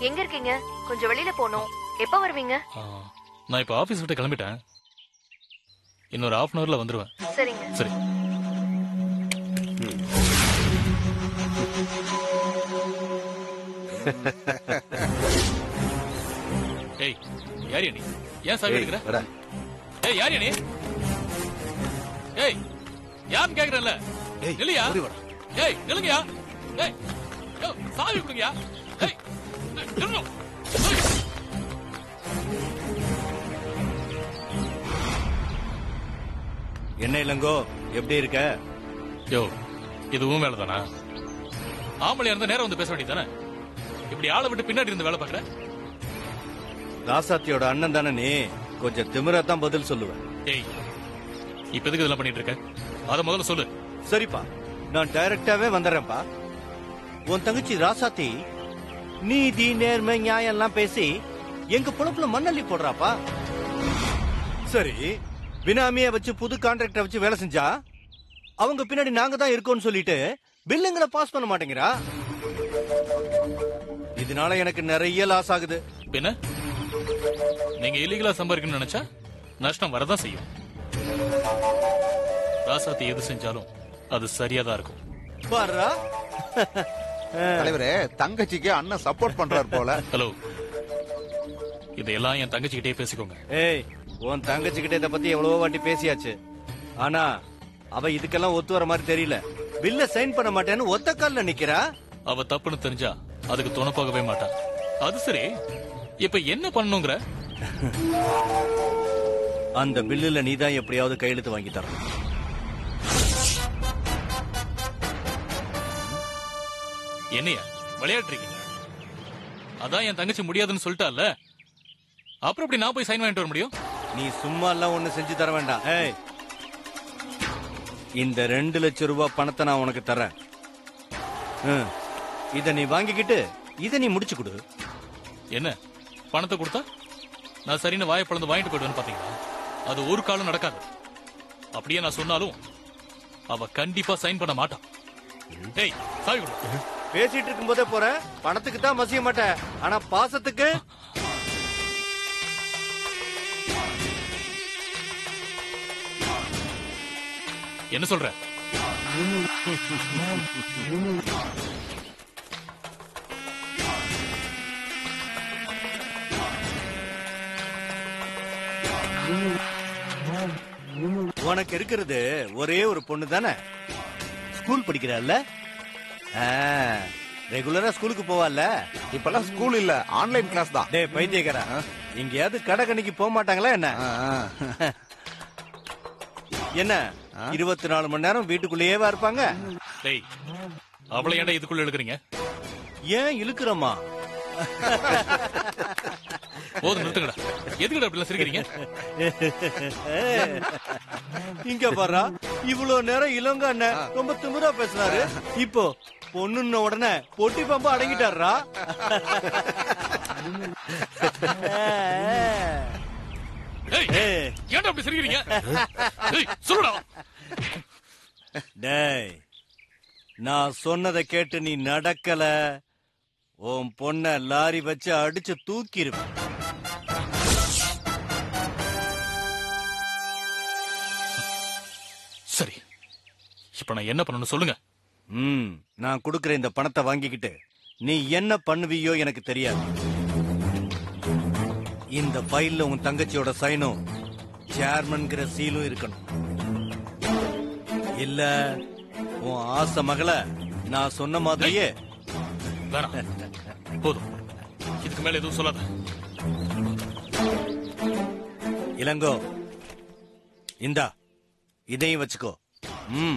எங்க இருக்கீங்க கொஞ்சம் வெளியில போகணும் எப்ப வருவீங்க ஆ, நான் இப்போ ஆபீஸ் விட்டு கிளம்பிட்டேன் இன்னொரு ஹாஃப் அன் ஹவர்ல வந்துருவேன் சரிங்க சரி ஏய் யார் நீ ஏன் சாவி எடுக்கிற வாடா. ஏய் யார் நீ ஏய் யாருன்னு கேக்குறேன்ல ஏய், இல்லையா ஓடி வாடா. ஏய் நில்லுங்கயா ஏய் யோ, சாவி கொடுங்கயா ஏய் நில்லுங்க. ஏய். என்ன இளங்கோ எப்படி இருக்க யோ இது உன் வேலை தானா ஆம்பளையா இருந்தா நேரம் வந்து பேச வேண்டியதானே இப்படி ஆளை விட்டு பின்னாடி இருந்து வேலை பாக்குற ராசாத்தியோட அண்ணன் தானே நீ கொஞ்சம் திமிரா தான் பதில் சொல்லுவேன் ஏய் இப்ப எதுக்கு இதெல்லாம் பண்ணிட்டு இருக்க அத முதல்ல சொல்லு சரிப்பா நான் டைரக்டாவே வந்துடுறேன்ப்பா உன் தங்கச்சி ராசாத்தி நீதி நேர்மை நியாயம் எல்லாம் பேசி எங்க பொழப்புல மண்ணள்ளி போடுறாப்பா சரி பினாமிய வச்சு புது கான்ட்ராக்டர் வச்சு வேலை செஞ்சா அவங்க பின்னாடி நாங்க தான் இருக்கோம்னு சொல்லிட்டு பில்லுங்களை பாஸ் பண்ண மாட்டேங்கிறா இதனால எனக்கு நிறைய லாஸ் ஆகுது பின்ன நீங்க இல்லீகலா சம்பாதிக்கணும்னு நினைச்சா நஷ்டம் வரதான் செய்யும் ராசாத்தி எது செஞ்சாலும் அது சரியா தான் இருக்கும் பாருடா தலைவரே தங்கச்சிக்கு அண்ணன் சப்போர்ட் பண்றாரு போல ஹலோ இதையெல்லாம் என் தங்கச்சிக்கிட்டே பேசிக்கோங்க ஏய் உன் தங்கச்சி கிட்ட இத பத்தி எவ்வளவோ வாட்டி பேசியாச்சு ஆனா அவ இதுக்கெல்லாம் ஒத்து வர மாதிரி தெரியல பில்ல சைன் பண்ண மாட்டேன்னு ஒத்த கால்ல நிக்கிறா அவ தப்புன்னு தெரிஞ்சா அதுக்கு துணை போகவே மாட்டா அது சரி இப்ப என்ன பண்ணணுங்கிற அந்த பில்லுல நீதான் எப்படியாவது கையெழுத்து வாங்கி தரணும் என்னையா விளையாடுறீங்க அதான் என் தங்கச்சி முடியாதுன்னு சொல்லிட்டால அப்புறம் எப்படி நான் போய் சைன் வாங்கிட்டு வர முடியும் நீ சும்மா எல்லாம் ஒண்ணு செஞ்சு தர வேண்டாம் ஏய் இந்த ரெண்டு லட்சம் ரூபாய் பணத்தை நான் உனக்கு தரேன் ம். இத நீ வாங்கிக்கிட்டு இத நீ முடிச்சு கொடு என்ன பணத்தை கொடுத்தா நான் சரின்னு வாயை பிளந்து வாங்கிட்டு போயிடுவேன்னு பாத்தீங்களா அது ஒரு காலம் நடக்காது அப்படியே நான் சொன்னாலும் அவ கண்டிப்பா சைன் பண்ண மாட்டான் டேய் சாவி கொடு பேசிட்டு இருக்கும் போதே போற பணத்துக்கு தான் மசிய மாட்டேன் ஆனா பாசத்துக்கு என்ன சொல்ற உனக்கு இருக்கிறது ஒரே ஒரு பொண்ணு தானே ஸ்கூல் படிக்கிறல்ல ரெகுலரா ஸ்கூலுக்கு போவால இப்பெல்லாம் ஸ்கூல் இல்ல ஆன்லைன் கிளாஸ் தான் டேய் பைத்தியக்காரா எங்கேயாவது கடை கணிக்கு போக மாட்டாங்களா என்ன ஆ, ஆ. என்ன இருபத்தி நாலு மணி நேரம் வீட்டுக்குள்ளேயேவா இருப்பாங்க டேய் அவளை ஏன்டா இதுக்குள்ள எடுக்கிறீங்க ஏன் இழுக்கிறோமா போதும் நிறுத்துங்கடா எதுக்குடா அப்படிலாம் சிரிக்கிறீங்க இங்க பாரா இவ்வளவு நேரம் இளங்க அண்ணன் ரொம்ப திமிரா பேசினாரு இப்போ பொண்ணுன்ன உடனே பொட்டி பம்பு அடங்கிட்டாரா டேய் ஏய், ஏன்டா அப்படி சிரிக்கிறீங்க டேய் சொல்லுடா டேய் நான் சொன்னதை கேட்டு நீ நடக்கல உன் பொண்ண லாரி வச்சு அடிச்சு தூக்கிருப்ப சரி இப்ப நான் என்ன பண்ணணும் சொல்லுங்க ம் நான் கொடுக்கிற இந்த பணத்தை வாங்கிக்கிட்டு நீ என்ன பண்ணுவியோ எனக்கு தெரியாது இந்த ஃபைல்ல உன் தங்கச்சியோட சைனும் சேர்மன்கிற சீலும் இருக்கணும் இல்ல உன் ஆசை மகளை நான் சொன்ன மாதிரியே வேணாம் போதும் இதுக்கு மேல எதுவும் சொல்லாத இளங்கோ இந்தா இதையும் வச்சுக்கோ ம்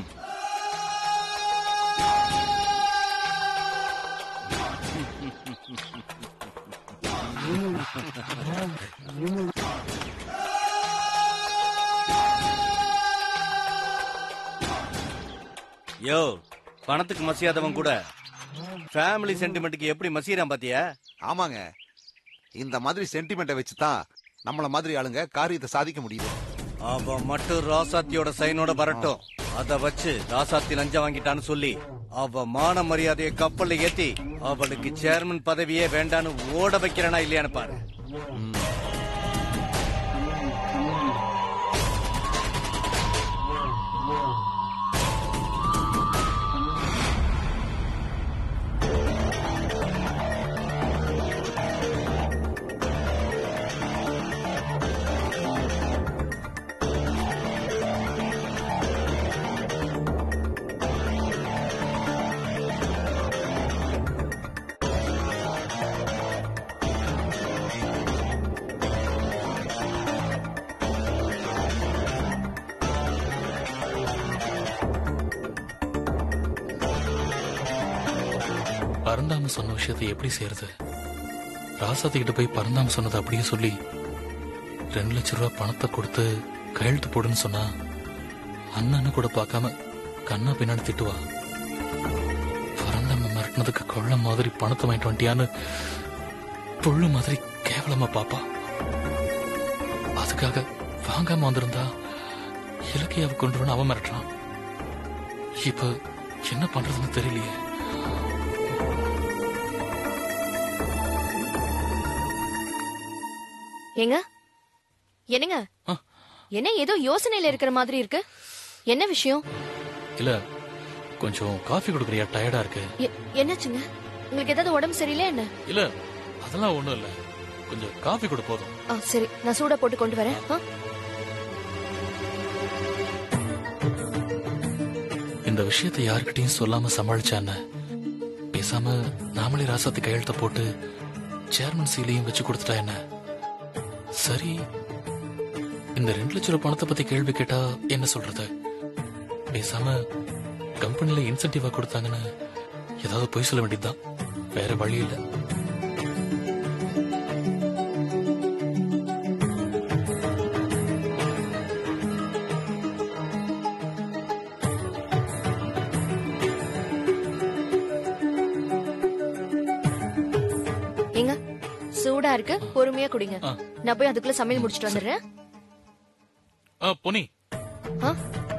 யோ பணத்துக்கு மசியாதவன் கூட ஃபேமிலி சென்டிமெண்ட்டுக்கு எப்படி மசியறான் பாத்தியா ஆமாங்க இந்த மாதிரி சென்டிமெண்ட்டை வச்சு தான் நம்மள மாதிரி ஆளுங்க காரியத்தை சாதிக்க முடியுது அவன் மட்டும் ராசாத்தியோட சைனோட வரட்டும் அத வச்சு ராசாத்தி லஞ்சம் வாங்கிட்டான்னு சொல்லி அவ மான மரியாதையை கப்பல்ல ஏத்தி அவளுக்கு சேர்மன் பதவியே வேண்டான்னு ஓட வைக்கிறனா இல்லையான்னு பாரு பரந்தாம சொன்ன விஷயத்தை எப்படி செய்யறது ராசாத்தி கிட்ட போய் பரந்தாம சொன்னதை அப்படியே சொல்லி ரெண்டு லட்சம் ரூபாய் பணத்தை கொடுத்து கையெழுத்து போடுன்னு சொன்னா அண்ணன்னு கூட பார்க்காம கண்ணா பின்னாடி திட்டுவா பரந்தாம மிரட்டினதுக்கு கொள்ள மாதிரி பணத்தை வாங்கிட்டு வந்துட்டியான்னு புல்லு மாதிரி கேவலமா பாப்பா அதுக்காக வாங்காம வந்திருந்தா இலக்கியாவை கொண்டு வந்து அவன் மிரட்டுறான் இப்ப என்ன பண்றதுன்னு தெரியலையே ஏங்க என்னங்க ஆ. என்ன ஏதோ யோசனையில இருக்கிற மாதிரி இருக்கு என்ன விஷயம் இல்ல கொஞ்சம் காஃபி கொடுக்குறியா டயர்டா இருக்கு எ- என்னாச்சுங்க உங்களுக்கு ஏதாவது உடம்பு சரியில்லை என்ன இல்ல அதெல்லாம் ஒண்ணும் இல்ல கொஞ்சம் காஃபி கொடு போதும் ஆ, சரி நான் சூடா போட்டு கொண்டு வரேன் ஆ? இந்த விஷயத்தை யாருக்கிட்டையும் சொல்லாம சமாளிச்சான பேசாம நாமளே ராசாத்தி கையெழுத்த போட்டு சேர்மன் சீலையும் வச்சு கொடுத்துட்டா என்ன சரி இந்த ரெண்டு லட்சம் ரூபாய் பணத்தை பத்தி கேள்வி கேட்டா என்ன சொல்றது பேசாம கம்பெனில இன்சென்டிவா கொடுத்தாங்கன்னு ஏதாவது பொய் சொல்ல வேண்டியதுதான் வேற வழி இல்லை ஏங்க சூடா இருக்கு பொறுமையா குடிங்க ஆ. நான் போய் அதுக்குள்ள சமையல் முடிச்சிட்டு வந்துடுறேன் ஆ, பொன்னி ஆ?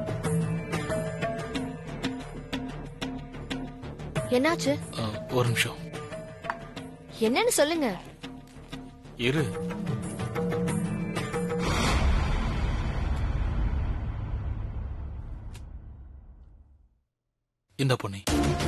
என்னாச்சு ஆ, ஒரு நிமிஷம் என்னன்னு சொல்லுங்க இரு இந்த பொன்னி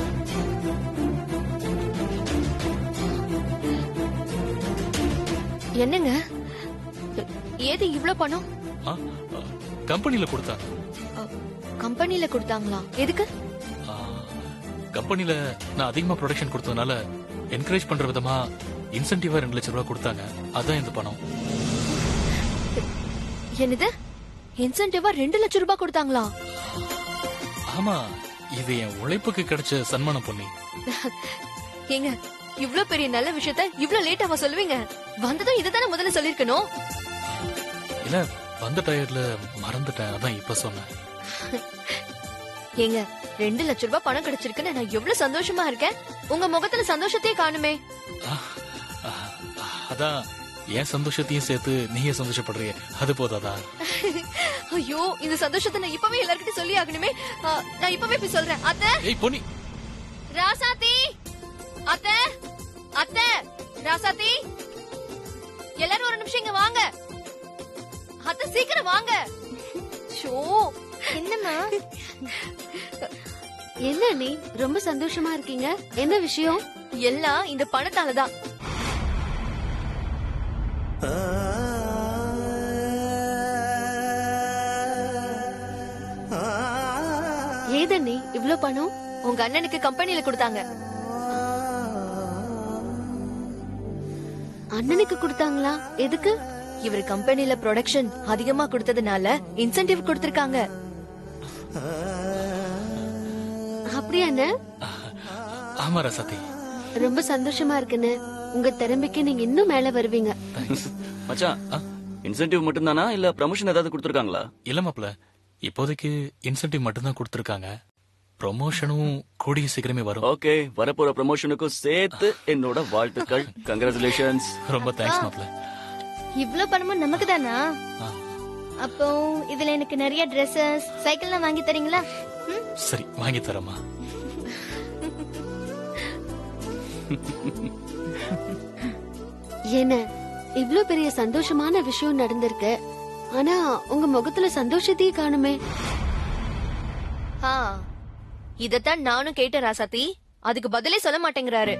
என்னங்க ஏது இவ்ளோ பணம் ஆ, ஆ, கம்பெனில கொடுத்தாங்க அ, கம்பெனில கொடுத்தாங்களா எதுக்கு ஆ, கம்பெனில நான் அதிகமா ப்ரொடக்ஷன் கொடுத்ததுனால என்கரேஜ் பண்ற விதமா இன்சென்டிவா ரெண்டு லட்சம் ரூபாய் கொடுத்தாங்க அதான் இந்த பணம் என்னது இன்சென்டிவா ரெண்டு லட்சம் ரூபாய் கொடுத்தாங்களா ஆமா இது என் உழைப்புக்கு கிடைச்ச சன்மானம் பொன்னி ஏங்க இவ்ளோ பெரிய நல்ல விஷயத்த இவ்ளோ லேட்டாவா சொல்லுவீங்க வந்ததும் இதுதானே முதல்ல சொல்லிருக்கணும் இல்ல வந்த டயர்ல மறந்துட்டேன் அதான் இப்ப சொன்னேன் ஏங்க ரெண்டு லட்சம் ரூபாய் பணம் கிடைச்சிருக்குன்னு நான் எவ்வளவு சந்தோஷமா இருக்கேன் உங்க முகத்துல சந்தோஷத்தையே காணுமே ஆ, ஆ, அதான் என் சந்தோஷத்தையும் சேர்த்து நீயே சந்தோஷப்படுறிய அது போதாதா ஐயோ இந்த சந்தோஷத்தை நான் இப்பவே எல்லார்கிட்ட சொல்லி ஆகணுமே ஆ, நான் இப்பவே போய் சொல்றேன் அத்தை ஏய் பொன்னி ராசாத்தி அத்தை அத்தை ராசாத்தி எல்லாரும் ஒரு நிமிஷம் இங்க வாங்க அத்தை சீக்கிரம் வாங்க ஷோ என்னம்மா என்ன நீ ரொம்ப சந்தோஷமா இருக்கீங்க என்ன விஷயம் எல்லாம் இந்த பணத்தாலதான் ஏதண்ணி இவ்ளோ பணம் உங்க அண்ணனுக்கு கம்பெனில கொடுத்தாங்க அண்ணனுக்கு கொடுத்தாங்களா எதுக்கு இவர் கம்பெனில ப்ரொடக்ஷன் அதிகமா கொடுத்ததுனால இன்சென்டிவ் கொடுத்திருக்காங்க அப்படியா அண்ணே? ஆமா ரசதி ரொம்ப சந்தோஷமா இருக்குன்னு உங்க திறமைக்கு நீங்க இன்னும் மேல வருவீங்க மச்சான் இன்சென்டிவ் மட்டும்தானா இல்ல ப்ரமோஷன் ஏதாவது கொடுத்துருக்காங்களா இல்ல மாப்ள இப்போதைக்கு இன்சென்டிவ் மட்டும்தான் கொடுத்திருக்காங்க ப்ரொமோஷனும் கூடிய சீக்கிரமே வரும் ஓகே வரப்போற ப்ரமோஷனுக்கும் சேர்த்து என்னோட வாழ்த்துக்கள் கங்க்ராச்சுலேஷன்ஸ் ரொம்ப தேங்க்ஸ் மாப்ள இவ்ளோ பணமும் நமக்கு தானா ஆ. அப்போ இதுல எனக்கு நிறைய ட்ரெஸ்ஸஸ் சைக்கிள்லாம் வாங்கி தரீங்களா ம்? சரி வாங்கி தரமா என்ன இவ்ளோ பெரிய சந்தோஷமான விஷயம் நடந்திருக்கு ஆனா உங்க முகத்துல சந்தோஷத்தையே காணுமே ஆ இதத்தான் நானும் கேட்டேன் ராசாத்தி அதுக்கு பதிலே சொல்ல மாட்டேங்கிறாரு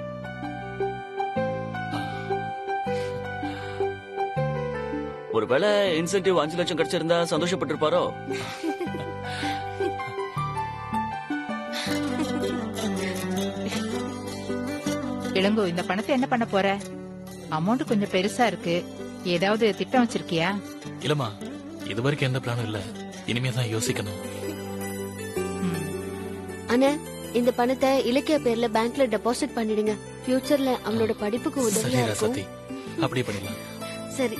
ஒருவேளை இன்சென்டிவ் அஞ்சு லட்சம் கிடைச்சிருந்தா சந்தோஷப்பட்டிருப்பாரோ இளங்கோ இந்த பணத்தை என்ன பண்ண போற அமௌண்ட் கொஞ்சம் பெருசா இருக்கு ஏதாவது திட்டம் வச்சிருக்கியா இல்லம்மா இது வரைக்கும் எந்த பிளானும் இல்ல இனிமே தான் யோசிக்கணும் ம். அண்ணா இந்த பணத்தை இலக்கிய பேர்ல பேங்க்ல டெபாசிட் பண்ணிடுங்க ஃபியூச்சர்ல அவனோட படிப்புக்கு சரி உதவியா இருக்கும் ரசதி அப்படியே பண்ணிடலாம் சரி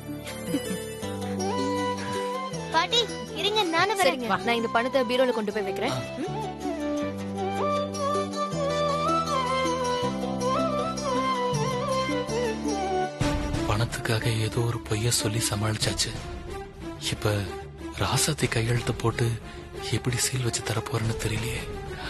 பாட்டி இருங்க நானும் வரேன் சரிங்க நான் இந்த பணத்தை பீரோல கொண்டு போய் வைக்கிறேன் ம்? பணத்துக்காக ஏதோ ஒரு பொய்ய சொல்லி சமாளிச்சாச்சு இப்ப ராசாத்தி கையெழுத்து போட்டு எப்படி சீல் வச்சு தரப்போறேன்னு தெரியலையே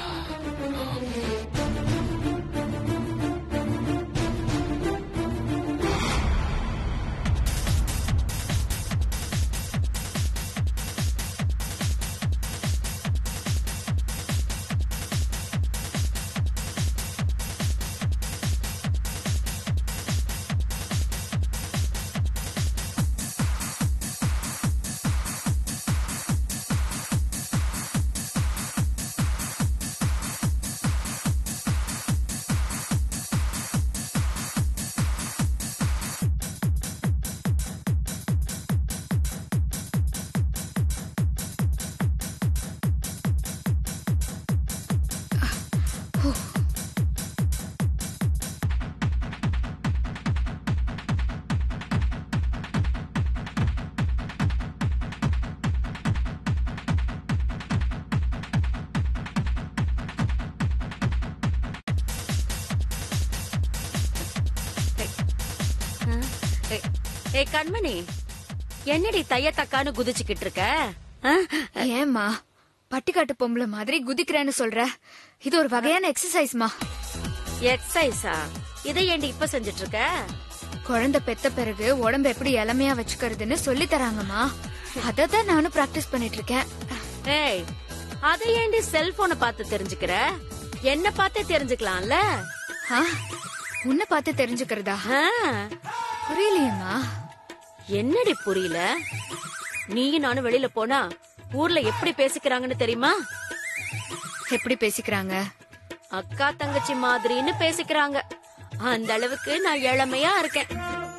ஏய் கண்மணி என்னடி தைய தக்கான்னு குதிச்சுக்கிட்டு இருக்க ஆ? ஏம்மா பட்டிக்காட்டு பொம்பளை மாதிரி குதிக்கிறேன்னு சொல்ற இது ஒரு வகையான எக்ஸசைஸ்மா எக்ஸசைஸா இதை ஏண்டி இப்ப செஞ்சுட்டு இருக்க குழந்தை பெத்த பிறகு உடம்ப எப்படி இளமையா வச்சுக்கிறதுன்னு சொல்லி தராங்கம்மா அதை தான் நானும் பிராக்டிஸ் பண்ணிட்டு இருக்கேன் ஏய் அதை ஏண்டி செல்போனை பார்த்து தெரிஞ்சுக்கிற என்ன பார்த்தே தெரிஞ்சுக்கலாம்ல ஆ, உன்னை பார்த்து தெரிஞ்சுக்கிறதா ஆ, புரியலையேம்மா என்னடி புரியல நீயும் நானும் வெளியில போனா ஊர்ல எப்படி பேசிக்கிறாங்கன்னு தெரியுமா எப்படி பேசிக்கிறாங்க அக்கா தங்கச்சி மாதிரின்னு பேசிக்கிறாங்க அந்த அளவுக்கு நான் இளமையா இருக்கேன்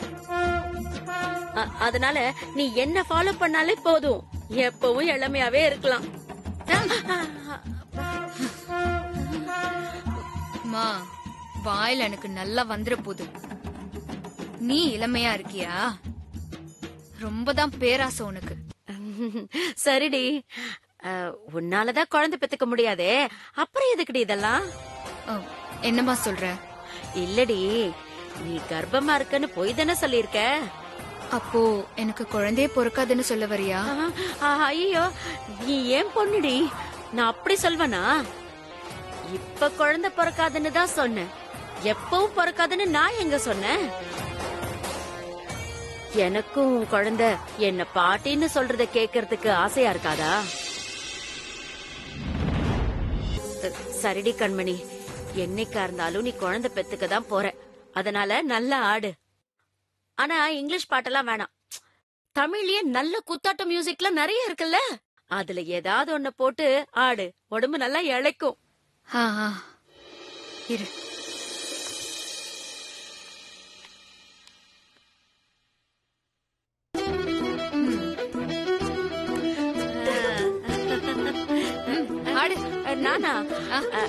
அ- அதனால நீ என்ன ஃபாலோ பண்ணாலே போதும் எப்பவும் இளமையாவே இருக்கலாம் அம்மா வாயில எனக்கு நல்லா வந்துட போகுது நீ இளமையா இருக்கியா ரொம்ப தான் பேராசை உனக்கு சரிடி அ, உன்னாலதான் குழந்தை பெத்துக்க முடியாதே அப்புறம் எதுக்குடி இதெல்லாம் ஓ, என்னம்மா சொல்ற இல்லடி நீ கர்ப்பமா இருக்கன்னு பொய் தானே சொல்லியிருக்க அப்போ எனக்கு குழந்தையே பொறுக்காதுன்னு சொல்ல வரியா ஐயோ நீ ஏன் பொண்ணுடி நான் அப்படி சொல்வனா இப்ப குழந்தை பிறக்காதுன்னு தான் சொன்னேன் எப்பவும் பிறக்காதுன்னு நான் எங்க சொன்னேன் எனக்கும் உன் குழந்தை என்ன பாட்டின்னு சொல்றத கேக்குறதுக்கு ஆசையா இருக்காதா அ, சரிடி கண்மணி என்னைக்கா இருந்தாலும் நீ குழந்தை பெத்துக்க தான் போற அதனால நல்லா ஆடு ஆனா இங்கிலீஷ் பாட்டெல்லாம் வேணாம் தமிழ்லயே நல்ல குத்தாட்ட மியூசிக்லாம் நிறைய இருக்குல்ல அதுல ஏதாவது ஒண்ண போட்டு ஆடு உடம்பு நல்லா இழைக்கும் ஆ ஆ. இரு ம், ஆடு அ, நானா ஆ. அ,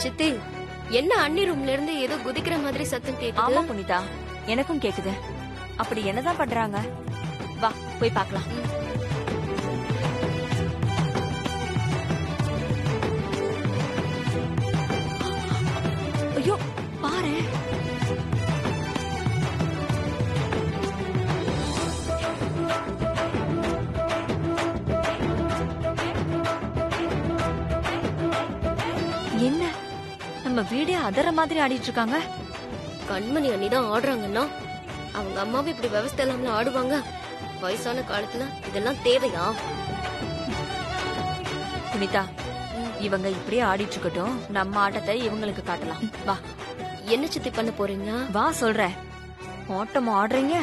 சித்தி என்ன அண்ணி ரூம்ல இருந்து ஏதோ குதிக்கிற மாதிரி சத்தம் ஆமா கேக்குது புனிதா எனக்கும் கேக்குது அப்படி என்னதான் பண்றாங்க வா போய் பார்க்கலாம் ஐயோ பாரு என்ன நம்ம வீடே அதற மாதிரி ஆடிட்டு இருக்காங்க கண்மணி அண்ணி தான் ஆடுறாங்கன்னா அவங்க அம்மாவை இப்படி விவசாய இல்லாமல ஆடுவாங்க வயசான காலத்துல இதெல்லாம் தேவையா புனிதா இவங்க இப்படியே ஆடிட்டு இருக்கட்டும் நம்ம ஆட்டத்தை இவங்களுக்கு காட்டலாம் வா என்ன சித்தி பண்ண போறீங்க வா சொல்றேன் ஆட்டம் ஆடுறீங்க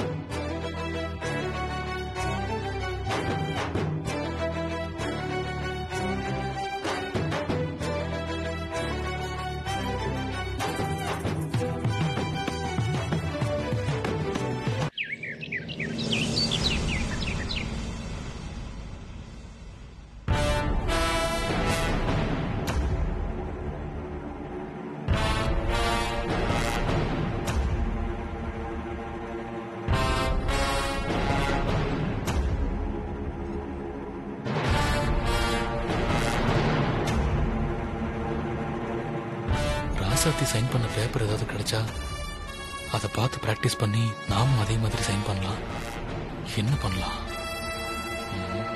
ராசாத்தி சைன் பண்ண பேப்பர் ஏதாவது கிடைச்சா அதை பார்த்து பிராக்டிஸ் பண்ணி நாமும் அதே மாதிரி சைன் பண்ணலாம் என்ன பண்ணலாம் ம்.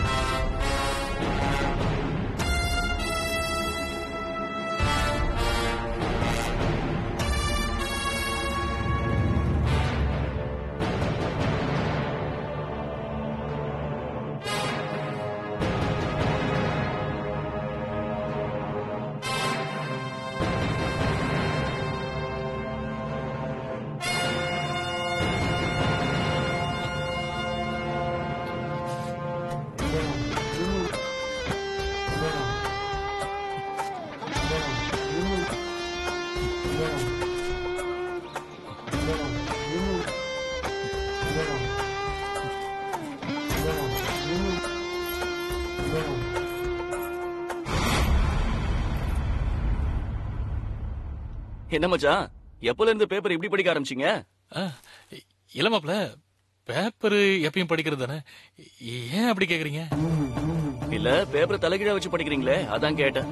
என்ன மச்சான் எப்பல இருந்து பேப்பர் இப்படி படிக்க ஆரம்பிச்சீங்க ஆ, இல்ல மாப்ள பேப்பர் எப்பயும் படிக்கிறது தானே ஏன் அப்படி கேக்குறீங்க இல்ல பேப்பரை தலைகீழா வச்சு படிக்கிறீங்களே அதான் கேட்டேன்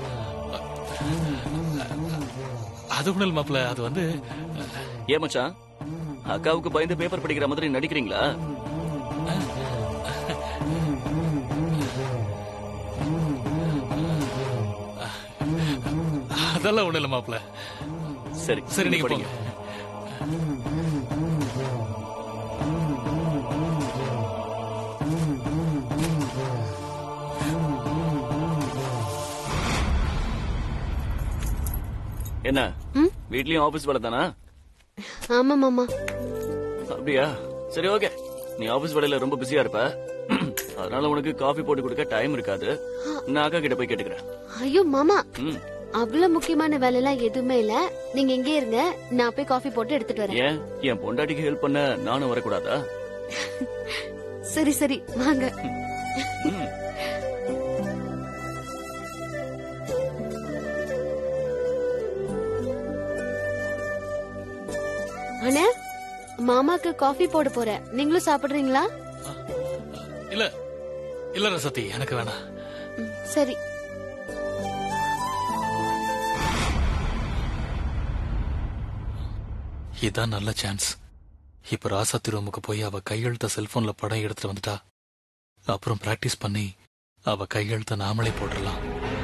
அது ஒண்ணும் இல்ல மாப்ள அது வந்து ஏன் மச்சான் அக்காவுக்கு பயந்து பேப்பர் படிக்கிற மாதிரி நடிக்கிறீங்களா அதெல்லாம் ஒண்ணும் இல்ல மாப்ள சரி சரி நீங்க படிங்க போங்க என்ன ம்? வீட்லயும் ஆபீஸ் வேலை தானா ஆமா மாமா அப்படியா சரி ஓகே நீ ஆபீஸ் வேலையில ரொம்ப பிஸியா இருப்ப அதனால உனக்கு காஃபி போட்டு கொடுக்க டைம் இருக்காது நான் அக்கா கிட்ட போய் கேட்டுக்கிறேன் ஐயோ மாமா ம் அவ்வளவு முக்கியமான வேலை எல்லாம் எதுவுமே இல்ல நீங்க இங்கே இருங்க நான் போய் காஃபி போட்டு எடுத்துட்டு வரேன் ஏன் என் பொண்டாட்டிக்கு ஹெல்ப் பண்ண நானும் வரக்கூடாதா சரி சரி வாங்க ம். அண்ணா மாமாக்கு காஃபி போட போறேன் நீங்களும் சாப்பிடுறீங்களா இல்ல இல்ல ரசத்தி எனக்கு வேணாம் ம், சரி இதான் நல்ல சான்ஸ் இப்ப ராசாத்தி ரூமுக்கு போய் அவ கையெழுத்த செல்போன்ல படம் எடுத்துட்டு வந்துட்டா அப்புறம் பிராக்டிஸ் பண்ணி அவ கையெழுத்த நாமளே போட்டுடலாம்